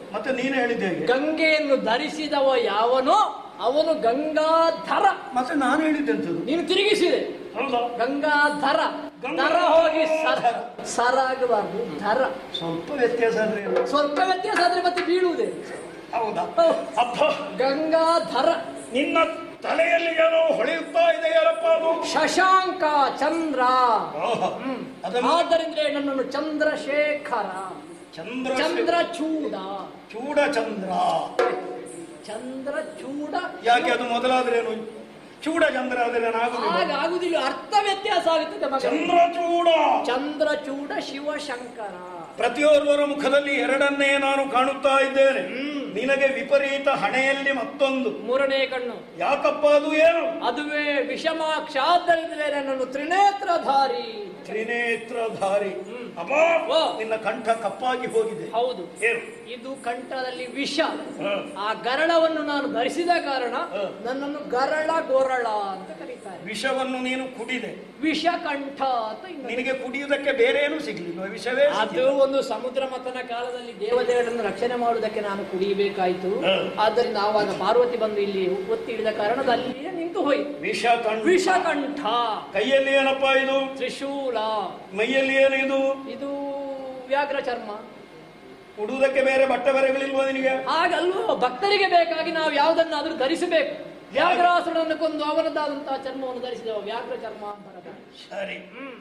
ಮತ್ತೆ ನೀನು ಹೇಳಿದ್ದೆ ಹೇಗೆ ಗಂಗೆಯನ್ನು ಧರಿಸಿದವ ಯಾವನೋ ಅವನು ಗಂಗಾಧರ ಮತ್ತೆ ನಾನು ಹೇಳಿದ್ದೆ ಅಂತದ್ದು ನೀನು ತಿರುಗಿಸಿದೆ ಹೌದಾ ಗಂಗಾಧರ ಗಂಗಾ- ದರ ಹೋಗಿ ಸರ ಸರ ಆಗಬಾರ್ದು ಧರ ಸ್ವಲ್ಪ ವ್ಯತ್ಯಾಸ ಅಂದ್ರೆ ಏನು? ಸ್ವಲ್ಪ ವ್ಯತ್ಯಾಸ ಆದ್ರೆ ಮತ್ತೆ ಬೀಳುವುದೇ ಹೌದಾ ಹೌದು. ಅಪ್ಪ ಗಂಗಾಧರ ನಿನ್ನ ತಲೆಯಲ್ಲಿ ಏನೋ ಹೊಳೆಯುತ್ತಾ ಇದೆಯಲ್ಲಪ್ಪ ಅದು ಶಶಾಂಕ ಚಂದ್ರ ಆಹಾ. ಹ್ಮ್. ಅದನ್ನು ಆದ್ದರಿಂದ ನನ್ನನ್ನು ಚಂದ್ರಶೇಖರ ಚಂದ್ರ ಚಂದ್ರ ಚೂಡ ಚೂಡ ಚಂದ್ರ ಚಂದ್ರ ಚೂಡ ಯಾಕೆ ಅದು ಮೊದಲಾದ್ರೇನು ಚೂಡ ಚಂದ್ರ ಆದ್ರೆ ಏನಾಗುದಿಲ್ಲ ಆಗ ಆಗುದಿಲ್ಲ ಅರ್ಥ ವ್ಯತ್ಯಾಸ ಆಗುತ್ತದೆ ಮಗ ಚಂದ್ರ ಚೂಡ ಚಂದ್ರ ಚೂಡ ಶಿವಶಂಕರ ಪ್ರತಿಯೊಬ್ಬರ ಮುಖದಲ್ಲಿ ಎರಡನ್ನೇ ನಾನು ಕಾಣುತ್ತಾ ಇದ್ದೇನೆ ನಿನಗೆ ವಿಪರೀತ ಹಣೆಯಲ್ಲಿ ಮತ್ತೊಂದು ಮೂರನೇ ಕಣ್ಣು ಯಾಕಪ್ಪ ಅದು ಏನು ಅದುವೇ ವಿಷಮಾಕ್ಷ ಆದ್ದರಿಂದಲೇ ನನ್ನನ್ನು ತ್ರಿನೇತ್ರಧಾರಿ ತ್ರಿನೇತ್ರಧಾರಿ ಅಪ್ಪ ಓ. ನಿನ್ನ ಕಂಠ ಕಪ್ಪಾಗಿ ಹೋಗಿದೆ ಹೌದು ಏನು ಇದು ಕಂಠದಲ್ಲಿ ವಿಷ ಹ. ಆ ಗರಳವನ್ನು ನಾನು ಧರಿಸಿದ ಕಾರಣ ಹ. ನನ್ನನ್ನು ಗರಳ ಗೋರಳ ಅಂತ ಕರೀತಾರೆ ವಿಷವನ್ನು ನೀನು ಕುಡಿದೆ ವಿಷ ಕಂಠ ಅಂತ ಇನ್ನೊಂದು. ನಿನಗೆ ಕುಡಿಯುವುದಕ್ಕೆ ಬೇರೆ ಏನು ಸಿಗ್ಲಿಲ್ಲ ವಿಷವೇ ಅದು ಸಿಕ್ಕಿಲ್ಲ. ಒಂದು ಸಮುದ್ರ ಮಥನ ಕಾಲದಲ್ಲಿ ದೇವತೆಗಳನ್ನು ರಕ್ಷಣೆ ಮಾಡುವುದಕ್ಕೆ ನಾನು ಕುಡಿಯಬೇಕಾಯ್ತು ಹ. ಆದ್ದರಿಂದ ಆವಾಗ ಪಾರ್ವತಿ ಬಂದು ಇಲ್ಲಿ ಒತ್ತಿ ಹಿಡಿದ ಕಾರಣದ ಅಲ್ಲಿಯೇ ನಿಂತು ಹೋಯಿತು ವಿಷ ಕಂಠ ವಿಷಕಂಠ ಕೈಯಲ್ಲಿ ಏನಪ್ಪ ಇದು ತ್ರಿಶೂಲ ಮೈಯಲ್ಲಿ ಏನು ಇದು ಇದು ವ್ಯಾಘ್ರ ಚರ್ಮ ಉಡುವುದಕ್ಕೆ ಬೇರೆ ಬಟ್ಟೆ ಬರೆಗಳಿಲ್ವಾ ನಿನಗೆ ಹಾಗಲ್ವೋ ಭಕ್ತರಿಗೆ ಬೇಕಾಗಿ ನಾವು ಯಾವುದನ್ನಾದ್ರೂ ಧರಿಸಬೇಕು ವ್ಯಾಘ್ರಾಸುರನನ್ನು ಕೊಂದು ಅವನದ್ದಾದಂತಹ ಚರ್ಮವನ್ನು ಧರಿಸಿದವ ವ್ಯಾಘ್ರ ಚರ್ಮ ಅಂತ ಸರಿ